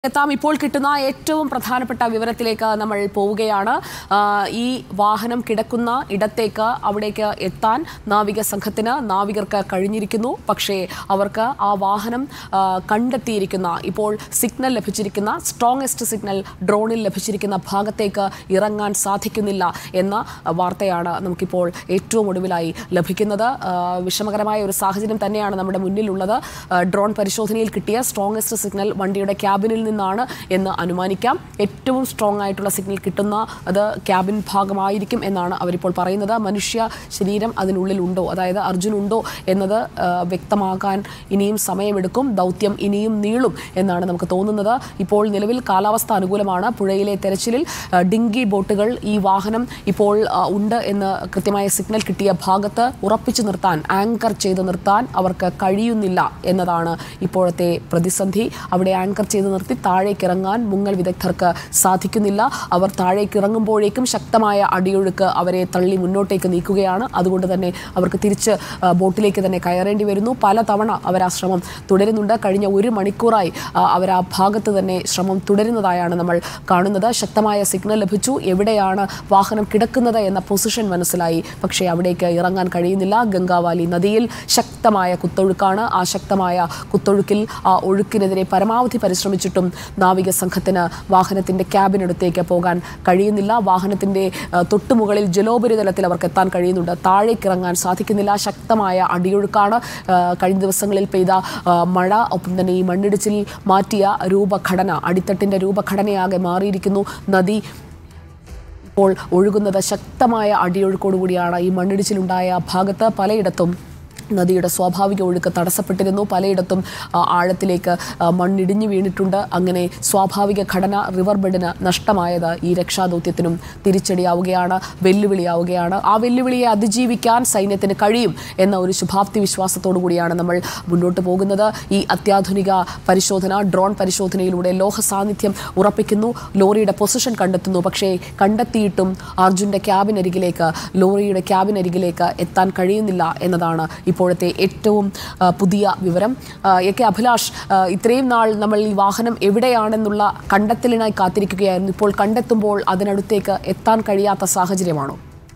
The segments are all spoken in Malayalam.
എത്താം ഇപ്പോൾ കിട്ടുന്ന ഏറ്റവും പ്രധാനപ്പെട്ട വിവരത്തിലേക്ക് നമ്മൾ പോവുകയാണ് ആ, ഈ വാഹനം കിടക്കുന്ന ഇടത്തേക്ക് അവിടേക്ക് എത്താൻ നാവിക സംഘത്തിന് നാവികർക്ക് കഴിഞ്ഞിരിക്കുന്നു പക്ഷേ അവർക്ക് ആ വാഹനം ആ, കണ്ടെത്തിയിരിക്കുന്ന ഇപ്പോൾ സിഗ്നൽ ലഭിച്ചിരിക്കുന്ന സ്ട്രോങ്ങസ്റ്റ് സിഗ്നൽ ഡ്രോണിൽ ലഭിച്ചിരിക്കുന്ന ഭാഗത്തേക്ക് ഇറങ്ങാൻ സാധിക്കുന്നില്ല എന്ന വാർത്തയാണ് നമുക്കിപ്പോൾ ഏറ്റവും ഒടുവിലായി ലഭിക്കുന്നത് ആ, വിഷമകരമായ ഒരു സാഹചര്യം തന്നെയാണ് നമ്മുടെ മുന്നിലുള്ളത് ആ, ഡ്രോൺ പരിശോധനയിൽ കിട്ടിയ സ്ട്രോങ്ങസ്റ്റ് സിഗ്നൽ വണ്ടിയുടെ ക്യാബിനിൽ നിന്നാണ് എന്ന് അനുമാനിക്കാം ഏറ്റവും സ്ട്രോങ് ആയിട്ടുള്ള സിഗ്നൽ കിട്ടുന്ന അത് ക്യാബിൻ ഭാഗമായിരിക്കും എന്നാണ് അവരിപ്പോൾ പറയുന്നത് മനുഷ്യ ശരീരം അതിനുള്ളിൽ ഉണ്ടോ അതായത് അർജുൻ ഉണ്ടോ എന്നത് ആ, വ്യക്തമാക്കാൻ ഇനിയും സമയമെടുക്കും ദൗത്യം ഇനിയും നീളും എന്നാണ് നമുക്ക് തോന്നുന്നത് ഇപ്പോൾ നിലവിൽ കാലാവസ്ഥ അനുകൂലമാണ് പുഴയിലെ തെരച്ചിലിൽ ആ, ഡിങ്കി ബോട്ടുകൾ ഈ വാഹനം ഇപ്പോൾ ആ, ഉണ്ട് എന്ന് കൃത്യമായ സിഗ്നൽ കിട്ടിയ ഭാഗത്ത് ഉറപ്പിച്ചു നിർത്താൻ ആങ്കർ ചെയ്ത് നിർത്താൻ അവർക്ക് കഴിയുന്നില്ല എന്നതാണ് ഇപ്പോഴത്തെ പ്രതിസന്ധി അവിടെ ആങ്കർ ചെയ്ത് നിർത്തി താഴേക്ക് ഇറങ്ങാൻ മുങ്ങൽ വിദഗ്ധർക്ക് സാധിക്കുന്നില്ല അവർ താഴേക്ക് ഇറങ്ങുമ്പോഴേക്കും ശക്തമായ അടിയൊഴുക്ക് അവരെ തള്ളി മുന്നോട്ടേക്ക് നീക്കുകയാണ് അതുകൊണ്ട് തന്നെ അവർക്ക് തിരിച്ച് ആ, ബോട്ടിലേക്ക് തന്നെ കയറേണ്ടി വരുന്നു പലതവണ അവർ ആ ശ്രമം തുടരുന്നുണ്ട് കഴിഞ്ഞ ഒരു മണിക്കൂറായി ആ, അവർ ആ ഭാഗത്ത് തന്നെ ശ്രമം തുടരുന്നതായാണ് നമ്മൾ കാണുന്നത് ശക്തമായ സിഗ്നൽ ലഭിച്ചു എവിടെയാണ് വാഹനം കിടക്കുന്നത് എന്ന പൊസിഷൻ മനസ്സിലായി പക്ഷേ അവിടേക്ക് ഇറങ്ങാൻ കഴിയുന്നില്ല ഗംഗാവാലി നദിയിൽ ശക്തമായ കുത്തൊഴുക്കാണ് ആ ശക്തമായ കുത്തൊഴുക്കിൽ ആ ഒഴുക്കിനെതിരെ പരമാവധി പരിശ്രമിച്ചിട്ടും നാവിക സംഘത്തിന് വാഹനത്തിന്റെ ക്യാബിനടുത്തേക്ക് പോകാൻ കഴിയുന്നില്ല വാഹനത്തിന്റെ ആ, തൊട്ടുമുകളിൽ ജലോപരിതലത്തിൽ അവർക്ക് എത്താൻ കഴിയുന്നുണ്ട് താഴേക്ക് ഇറങ്ങാൻ സാധിക്കുന്നില്ല ശക്തമായ അടിയൊഴുക്കാണ് ആ, കഴിഞ്ഞ ദിവസങ്ങളിൽ പെയ്ത ആ, മഴ ഒപ്പം തന്നെ ഈ മണ്ണിടിച്ചിൽ മാറ്റിയ രൂപഘടന അടിത്തട്ടിന്റെ രൂപഘടനയാകെ മാറിയിരിക്കുന്നു നദി ഇപ്പോൾ ഒഴുകുന്നത് ശക്തമായ അടിയൊഴുക്കോടുകൂടിയാണ് ഈ മണ്ണിടിച്ചിലുണ്ടായ ഭാഗത്ത് പലയിടത്തും നദിയുടെ സ്വാഭാവിക ഒഴുക്ക് തടസ്സപ്പെട്ടിരുന്നു പലയിടത്തും ആ, ആഴത്തിലേക്ക് ആ, മണ്ണിടിഞ്ഞു വീണിട്ടുണ്ട് അങ്ങനെ സ്വാഭാവിക ഘടന റിവർ ബെഡിന് നഷ്ടമായത് ഈ രക്ഷാദൗത്യത്തിനും തിരിച്ചടിയാവുകയാണ് വെല്ലുവിളിയാവുകയാണ് ആ വെല്ലുവിളിയെ അതിജീവിക്കാൻ സൈന്യത്തിന് കഴിയും എന്ന ഒരു ശുഭാപ്തി വിശ്വാസത്തോടു കൂടിയാണ് നമ്മൾ മുന്നോട്ട് പോകുന്നത് ഈ അത്യാധുനിക പരിശോധന ഡ്രോൺ പരിശോധനയിലൂടെ ലോഹ സാന്നിധ്യം ഉറപ്പിക്കുന്നു ലോറിയുടെ പൊസിഷൻ കണ്ടെത്തുന്നു പക്ഷേ കണ്ടെത്തിയിട്ടും അർജുൻ്റെ ക്യാബിനരികിലേക്ക് ലോറിയുടെ ക്യാബിനരികിലേക്ക് എത്താൻ കഴിയുന്നില്ല എന്നതാണ് ഇപ്പോഴത്തെ ഏറ്റവും ആ, പുതിയ വിവരം ആ, എ കെ അഭിലാഷ് ആ, ഇത്രയും നാൾ നമ്മൾ ഈ വാഹനം എവിടെയാണെന്നുള്ള കണ്ടെത്തലിനായി കാത്തിരിക്കുകയായിരുന്നു ഇപ്പോൾ കണ്ടെത്തുമ്പോൾ അതിനടുത്തേക്ക് എത്താൻ കഴിയാത്ത സാഹചര്യമാണോ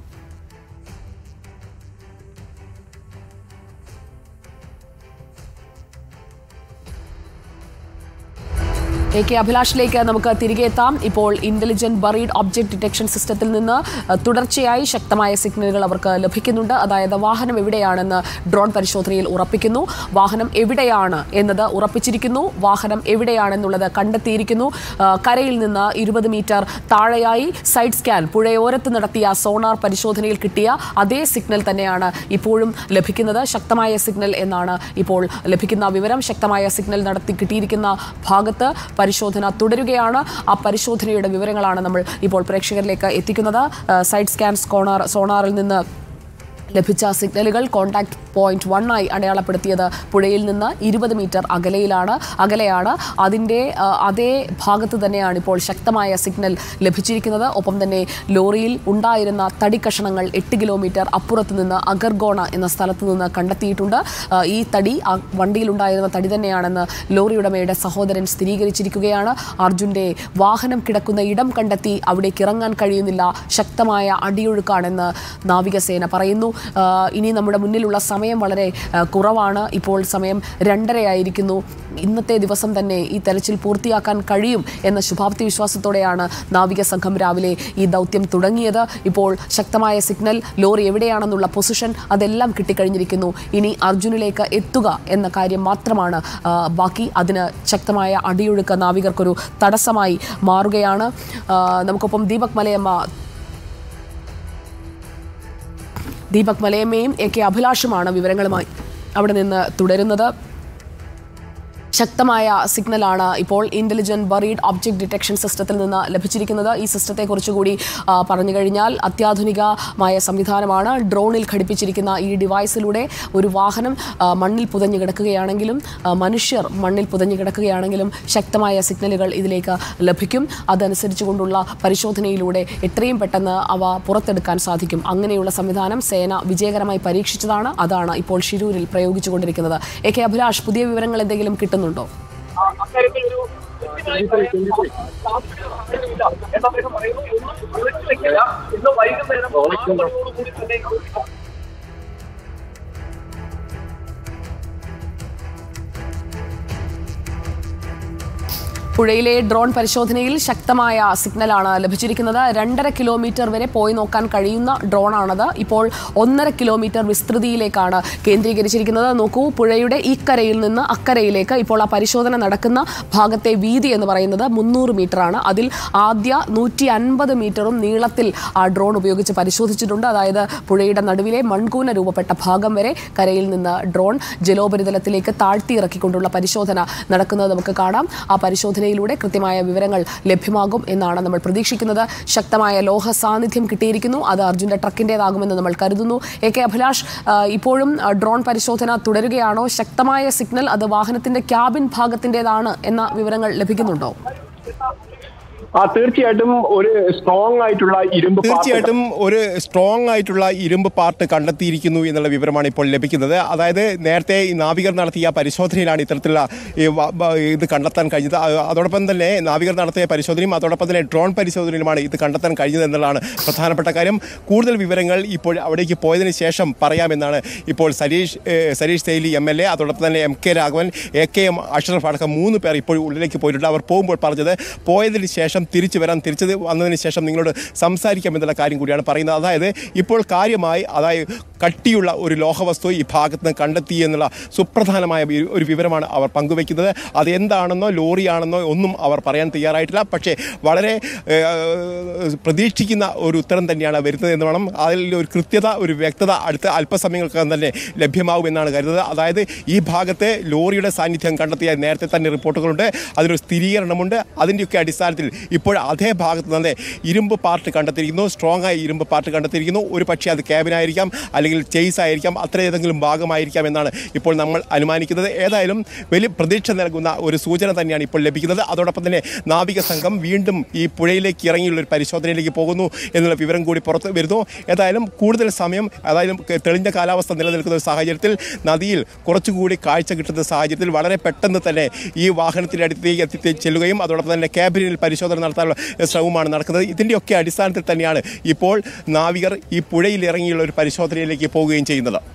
എ കെ അഭിലാഷിലേക്ക് നമുക്ക് തിരികെ എത്താം ഇപ്പോൾ ഇന്റലിജന്റ് ബറീഡ് ഒബ്ജക്ട് ഡിറ്റക്ഷൻ സിസ്റ്റത്തിൽ നിന്ന് അഹ്, തുടർച്ചയായി ശക്തമായ സിഗ്നലുകൾ അവർക്ക് ലഭിക്കുന്നുണ്ട് അതായത് വാഹനം എവിടെയാണെന്ന് ഡ്രോൺ പരിശോധനയിൽ ഉറപ്പിക്കുന്നു വാഹനം എവിടെയാണ് എന്നത് ഉറപ്പിച്ചിരിക്കുന്നു വാഹനം എവിടെയാണെന്നുള്ളത് കണ്ടെത്തിയിരിക്കുന്നു അഹ്, കരയിൽ നിന്ന് ഇരുപത് മീറ്റർ താഴെയായി സൈഡ് സ്കാൻ പുഴയോരത്ത് നടത്തിയ സോണാർ പരിശോധനയിൽ കിട്ടിയ അതേ സിഗ്നൽ തന്നെയാണ് ഇപ്പോഴും ലഭിക്കുന്നത് ശക്തമായ സിഗ്നൽ എന്നാണ് ഇപ്പോൾ ലഭിക്കുന്ന വിവരം ശക്തമായ സിഗ്നൽ നടത്തി കിട്ടിയിരിക്കുന്ന ഭാഗത്ത് പരിശോധന തുടരുകയാണ് ആ പരിശോധനയുടെ വിവരങ്ങളാണ് നമ്മൾ ഇപ്പോൾ പ്രേക്ഷകരിലേക്ക് എത്തിക്കുന്നത് ആ, സൈഡ് സ്കാൻ സ്കോണാർ സോണാറിൽ നിന്ന് ലഭിച്ച സിഗ്നലുകൾ കോൺടാക്ട് പോയിന്റ് വൺ ആയി അടയാളപ്പെടുത്തിയത് പുഴയിൽ നിന്ന് ഇരുപത് മീറ്റർ അകലെയിലാണ് അകലെയാണ് അതിൻ്റെ ആ, അതേ ഭാഗത്ത് തന്നെയാണ് ഇപ്പോൾ ശക്തമായ സിഗ്നൽ ലഭിച്ചിരിക്കുന്നത് ഒപ്പം തന്നെ ലോറിയിൽ ഉണ്ടായിരുന്ന തടി കഷണങ്ങൾ എട്ട് കിലോമീറ്റർ അപ്പുറത്ത് നിന്ന് അഗർഗോണ എന്ന സ്ഥലത്ത് നിന്ന് കണ്ടെത്തിയിട്ടുണ്ട് ആ, ഈ തടി ആ വണ്ടിയിലുണ്ടായിരുന്ന തടി തന്നെയാണെന്ന് ലോറി ഉടമയുടെ സഹോദരൻ സ്ഥിരീകരിച്ചിരിക്കുകയാണ് അർജുൻ്റെ വാഹനം കിടക്കുന്ന ഇടം കണ്ടെത്തി അവിടേക്ക് ഇറങ്ങാൻ കഴിയുന്നില്ല ശക്തമായ അടിയൊഴുക്കാണെന്ന് നാവികസേന പറയുന്നു ആ, ഇനി നമ്മുടെ മുന്നിലുള്ള സമയം വളരെ ആ, കുറവാണ് ഇപ്പോൾ സമയം രണ്ടരയായിരിക്കുന്നു ഇന്നത്തെ ദിവസം തന്നെ ഈ തെരച്ചിൽ പൂർത്തിയാക്കാൻ കഴിയും എന്ന ശുഭാപ്തി വിശ്വാസത്തോടെയാണ് നാവിക സംഘം രാവിലെ ഈ ദൗത്യം തുടങ്ങിയത് ഇപ്പോൾ ശക്തമായ സിഗ്നൽ ലോറി എവിടെയാണെന്നുള്ള പൊസിഷൻ അതെല്ലാം കിട്ടിക്കഴിഞ്ഞിരിക്കുന്നു ഇനി അർജുനിലേക്ക് എത്തുക എന്ന കാര്യം മാത്രമാണ് ആ, ബാക്കി അതിന് ശക്തമായ അടിയൊഴുക്ക് നാവികർക്കൊരു തടസ്സമായി മാറുകയാണ് ആ, നമുക്കൊപ്പം ദീപക് മലയമ്മ ദീപക് മലയമ്മയും എ കെ അഭിലാഷുമാണ് വിവരങ്ങളുമായി അവിടെ നിന്ന് തുടരുന്നത് ശക്തമായ സിഗ്നലാണ് ഇപ്പോൾ ഇന്റലിജന്റ് ബറീഡ് ഒബ്ജക്ട് ഡിറ്റക്ഷൻ സിസ്റ്റത്തിൽ നിന്ന് ലഭിച്ചിരിക്കുന്നത് ഈ സിസ്റ്റത്തെക്കുറിച്ച് കൂടി ആ, പറഞ്ഞു കഴിഞ്ഞാൽ അത്യാധുനികമായ സംവിധാനമാണ് ഡ്രോണിൽ ഘടിപ്പിച്ചിരിക്കുന്ന ഈ ഡിവൈസിലൂടെ ഒരു വാഹനം ആ, മണ്ണിൽ പുതഞ്ഞു കിടക്കുകയാണെങ്കിലും ആ, മനുഷ്യർ മണ്ണിൽ പുതഞ്ഞു കിടക്കുകയാണെങ്കിലും ശക്തമായ സിഗ്നലുകൾ ഇതിലേക്ക് ലഭിക്കും അതനുസരിച്ചുകൊണ്ടുള്ള പരിശോധനയിലൂടെ എത്രയും പെട്ടെന്ന് അവ പുറത്തെടുക്കാൻ സാധിക്കും അങ്ങനെയുള്ള സംവിധാനം സേന വിജയകരമായി പരീക്ഷിച്ചതാണ് അതാണ് ഇപ്പോൾ ഷിരൂരിൽ പ്രയോഗിച്ചുകൊണ്ടിരിക്കുന്നത് എ കെ അഭിലാഷ് പുതിയ വിവരങ്ങൾ എന്തെങ്കിലും കിട്ടുന്നുണ്ടോ ആ, അക്കാര്യത്തിൽ ഒരു എന്ന് അദ്ദേഹം പറയുന്നു ഒന്നും വിളിച്ചു വെക്കില്ല ഇന്ന് വൈകുന്നേരം ആറ് മണിയോടുകൂടി തന്നെ പുഴയിലെ ഡ്രോൺ പരിശോധനയിൽ ശക്തമായ സിഗ്നലാണ് ലഭിച്ചിരിക്കുന്നത് രണ്ടര കിലോമീറ്റർ വരെ പോയി നോക്കാൻ കഴിയുന്ന ഡ്രോണാണത് ഇപ്പോൾ ഒന്നര കിലോമീറ്റർ വിസ്തൃതിയിലേക്കാണ് കേന്ദ്രീകരിച്ചിരിക്കുന്നത് നോക്കൂ പുഴയുടെ ഈ കരയിൽ നിന്ന് അക്കരയിലേക്ക് ഇപ്പോൾ ആ പരിശോധന നടക്കുന്ന ഭാഗത്തെ വീതി എന്ന് പറയുന്നത് മുന്നൂറ് മീറ്ററാണ് അതിൽ ആദ്യ നൂറ്റി അൻപത് മീറ്ററും നീളത്തിൽ ആ ഡ്രോൺ ഉപയോഗിച്ച് പരിശോധിച്ചിട്ടുണ്ട് അതായത് പുഴയുടെ നടുവിലെ മൺകൂന രൂപപ്പെട്ട ഭാഗം വരെ കരയിൽ നിന്ന് ഡ്രോൺ ജലോപരിതലത്തിലേക്ക് താഴ്ത്തിയിറക്കിക്കൊണ്ടുള്ള പരിശോധന നടക്കുന്നത് നമുക്ക് കാണാം ആ പരിശോധനയിലൂടെ കൃത്യമായ വിവരങ്ങൾ ലഭ്യമാകും എന്നാണ് നമ്മൾ പ്രതീക്ഷിക്കുന്നത് ശക്തമായ ലോഹ സാന്നിധ്യം കിട്ടിയിരിക്കുന്നു അത് അർജുന്റെ ട്രക്കിൻ്റെതാകുമെന്ന് നമ്മൾ കരുതുന്നു എ കെ അഭിലാഷ് ആ, ഇപ്പോഴും ആ, ഡ്രോൺ പരിശോധന തുടരുകയാണോ ശക്തമായ സിഗ്നൽ അത് വാഹനത്തിന്റെ ക്യാബിൻ ഭാഗത്തിൻ്റെതാണ് എന്ന വിവരങ്ങൾ ലഭിക്കുന്നുണ്ടോ ആ തീർച്ചയായിട്ടും ഒരു സ്ട്രോങ് ആയിട്ടുള്ള ഇരുമ്പ് പാർട്ട് തീർച്ചയായിട്ടും ഒരു സ്ട്രോങ് ആയിട്ടുള്ള ഇരുമ്പ് പാർട്ട് കണ്ടെത്തിയിരിക്കുന്നു എന്നുള്ള വിവരമാണ് ഇപ്പോൾ ലഭിക്കുന്നത് അതായത് നേരത്തെ ഈ നാവികർ നടത്തിയ പരിശോധനയിലാണ് ഇത്തരത്തിലുള്ള ഈ വ- വ- ഇത് കണ്ടെത്താൻ കഴിഞ്ഞത് അ- അതോടൊപ്പം തന്നെ നാവികർ നടത്തിയ പരിശോധനയും അതോടൊപ്പം തന്നെ ഡ്രോൺ പരിശോധനയിലുമാണ് ഇത് കണ്ടെത്താൻ കഴിഞ്ഞത് എന്നുള്ളതാണ് പ്രധാനപ്പെട്ട കാര്യം കൂടുതൽ വിവരങ്ങൾ ഇപ്പോൾ അവിടേക്ക് പോയതിനു ശേഷം പറയാമെന്നാണ് ഇപ്പോൾ സരീഷ് ഏഹ്, Sareesh Theli M L A അതോടൊപ്പം തന്നെ M K Raghavan A K M Ashraf അടക്കം മൂന്ന് പേർ ഇപ്പോൾ ഉള്ളിലേക്ക് പോയിട്ടുണ്ട് അവർ പോകുമ്പോൾ പറഞ്ഞത് പോയതിന് ശേഷം തിരിച്ചു വരാൻ തിരിച്ചു വന്നതിന് ശേഷം നിങ്ങളോട് സംസാരിക്കാം എന്നുള്ള കാര്യം കൂടിയാണ് പറയുന്നത് അതായത് ഇപ്പോൾ കാര്യമായി അതായത് കട്ടിയുള്ള ഒരു ലോഹവസ്തു ഈ ഭാഗത്ത് നിന്ന് കണ്ടെത്തി എന്നുള്ള സുപ്രധാനമായ ഒരു- ഒരു വിവരമാണ് അവർ പങ്കുവെക്കുന്നത് അത് എന്താണെന്നോ ലോറിയാണെന്നോ ഒന്നും അവർ പറയാൻ തയ്യാറായിട്ടില്ല പക്ഷേ വളരെ ഏഹ്, പ്രതീക്ഷിക്കുന്ന ഒരു ഉത്തരം തന്നെയാണ് വരുന്നത് എന്ന് വേണം അതിൽ ഒരു കൃത്യത ഒരു വ്യക്തത അടുത്ത അല്പസമയങ്ങൾക്കകം തന്നെ ലഭ്യമാകുമെന്നാണ് കരുതുന്നത് അതായത് ഈ ഭാഗത്ത് ലോറിയുടെ സാന്നിധ്യം കണ്ടെത്തിയ നേരത്തെ തന്നെ റിപ്പോർട്ടുകളുണ്ട് അതിനൊരു സ്ഥിരീകരണമുണ്ട് അതിൻ്റെയൊക്കെ അടിസ്ഥാനത്തിൽ ഇപ്പോൾ അതേ ഭാഗത്ത് തന്നെ ഇരുമ്പ് പാർട്ട് കണ്ടെത്തിയിരിക്കുന്നു സ്ട്രോങ് ആയ ഇരുമ്പ് പാർട്ട് കണ്ടെത്തിയിരിക്കുന്നു ഒരു പക്ഷേ അത് ക്യാബിനായിരിക്കാം അല്ലെങ്കിൽ ചെയ്സ് ആയിരിക്കാം അത്ര ഏതെങ്കിലും ഭാഗമായിരിക്കാം എന്നാണ് ഇപ്പോൾ നമ്മൾ അനുമാനിക്കുന്നത് ഏതായാലും വലിയ പ്രതീക്ഷ നൽകുന്ന ഒരു സൂചന തന്നെയാണ് ഇപ്പോൾ ലഭിക്കുന്നത് അതോടൊപ്പം തന്നെ നാവിക സംഘം വീണ്ടും ഈ പുഴയിലേക്ക് ഇറങ്ങിയുള്ള ഒരു പരിശോധനയിലേക്ക് പോകുന്നു എന്നുള്ള വിവരം കൂടി പുറത്ത് വരുന്നു ഏതായാലും കൂടുതൽ സമയം അതായത് തെളിഞ്ഞ കാലാവസ്ഥ നിലനിൽക്കുന്ന ഒരു സാഹചര്യത്തിൽ നദിയിൽ കുറച്ചുകൂടി കാഴ്ച കിട്ടുന്ന സാഹചര്യത്തിൽ വളരെ പെട്ടെന്ന് തന്നെ ഈ വാഹനത്തിൻ്റെ അടുത്തേക്ക് എത്തി ചെല്ലുകയും അതോടൊപ്പം തന്നെ ക്യാബിനിൽ പരിശോധന നടത്താനുള്ള ശ്രമമാണ് നടക്കുന്നത് ഇതിൻ്റെയൊക്കെ അടിസ്ഥാനത്തിൽ തന്നെയാണ് ഇപ്പോൾ നാവികർ ഈ പുഴയിൽ ഇറങ്ങിയുള്ള ഒരു പരിശോധനയിലേക്ക് പോവുകയും ചെയ്യുന്നത്